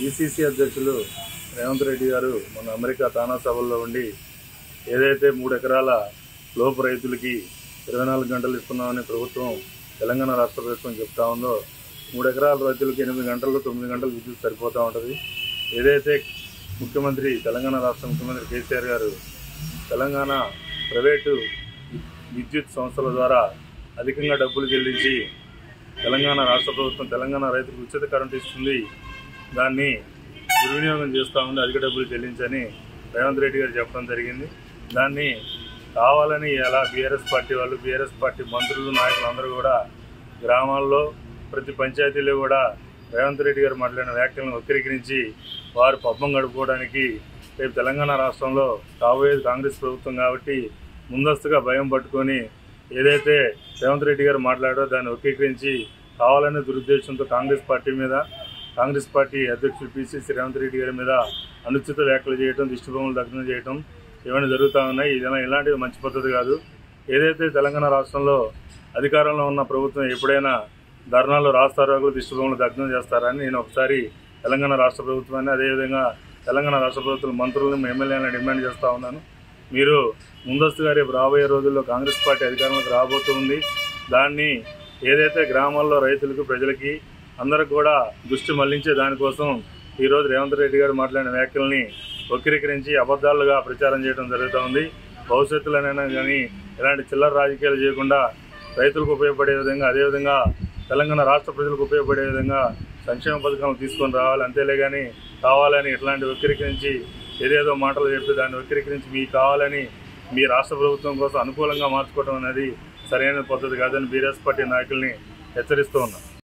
PCC అధ్యక్షులు రేవంత్ రెడ్డి గారు మన అమెరికా తానా సభల్లో ఉండి ఏదైతే మూడు ఎకరాల లోపు రైతులకి ఇరవై నాలుగు గంటలు ఇస్తున్నామని ప్రభుత్వం తెలంగాణ రాష్ట్ర ప్రభుత్వం చెప్తా ఉందో మూడు ఎకరాల రైతులకి ఎనిమిది గంటలు తొమ్మిది గంటలు విద్యుత్ సరిపోతూ ఉంటుంది ఏదైతే ముఖ్యమంత్రి తెలంగాణ రాష్ట్ర ముఖ్యమంత్రి కేసీఆర్ గారు తెలంగాణ ప్రైవేటు విద్యుత్ సంస్థల ద్వారా అధికంగా డబ్బులు చెల్లించి తెలంగాణ రాష్ట్ర ప్రభుత్వం తెలంగాణ రైతులకు ఉచిత కరెంటు ఇస్తుంది దాన్ని దుర్వినియోగం చేస్తూ ఉంది అధిక డబ్బులు చెల్లించని రేవంత్ రెడ్డి గారు చెప్పడం జరిగింది దాన్ని కావాలని ఎలా బీఆర్ఎస్ పార్టీ వాళ్ళు బీఆర్ఎస్ పార్టీ మంత్రులు నాయకులు అందరూ కూడా గ్రామాల్లో ప్రతి పంచాయతీలో కూడా రేవంత్ రెడ్డి గారు మాట్లాడిన వ్యాఖ్యలను వక్రీకరించి వారు పబ్బం గడుపుకోవడానికి రేపు తెలంగాణ రాష్ట్రంలో కాబోయేది కాంగ్రెస్ ప్రభుత్వం కాబట్టి ముందస్తుగా భయం పట్టుకొని ఏదైతే రేవంత్ రెడ్డి గారు మాట్లాడారో దాన్ని వక్రీకరించి కావాలనే దురుద్దేశంతో కాంగ్రెస్ పార్టీ మీద కాంగ్రెస్ పార్టీ అధ్యక్షుడు పిసిసి రేవంత్ రెడ్డి గారి మీద అనుచిత వ్యాఖ్యలు చేయడం దిష్టిబొమ్మలు దగ్నం చేయడం ఇవన్నీ జరుగుతూ ఉన్నాయి ఇది ఇలాంటివి మంచి పద్ధతి కాదు ఏదైతే తెలంగాణ రాష్ట్రంలో అధికారంలో ఉన్న ప్రభుత్వం ఎప్పుడైనా ధర్నాలు రాస్తారోగులు దిష్టిబొమ్మలు దగ్నం చేస్తారని నేను ఒకసారి తెలంగాణ రాష్ట్ర ప్రభుత్వాన్ని అదేవిధంగా తెలంగాణ రాష్ట్ర ప్రభుత్వం మంత్రులను ఎమ్మెల్యేలను డిమాండ్ చేస్తూ ఉన్నాను మీరు ముందస్తుగా రేపు రాబోయే రోజుల్లో కాంగ్రెస్ పార్టీ అధికారంలోకి రాబోతుంది దాన్ని ఏదైతే గ్రామాల్లో రైతులకు ప్రజలకి అందరికి కూడా దృష్టి మళ్లించే దానికోసం ఈరోజు రేవంత్ రెడ్డి గారు మాట్లాడిన వ్యాఖ్యల్ని వక్రీకరించి అబద్ధాలుగా ప్రచారం చేయడం జరుగుతూ ఉంది భవిష్యత్తులోనైనా కానీ ఇలాంటి చిల్లర రాజకీయాలు చేయకుండా రైతులకు ఉపయోగపడే విధంగా అదేవిధంగా తెలంగాణ రాష్ట్ర ప్రజలకు ఉపయోగపడే విధంగా సంక్షేమ పథకాలు తీసుకొని రావాలి అంతేలే కానీ కావాలని ఇట్లాంటి వక్రీకరించి ఏదేదో మాటలు చెప్పి దాన్ని వక్రీకరించి మీకు కావాలని మీ రాష్ట్ర ప్రభుత్వం కోసం అనుకూలంగా మార్చుకోవడం అనేది సరైన పద్ధతి కాదని బీఆర్ఎస్ పార్టీ నాయకుల్ని హెచ్చరిస్తూ ఉన్నాం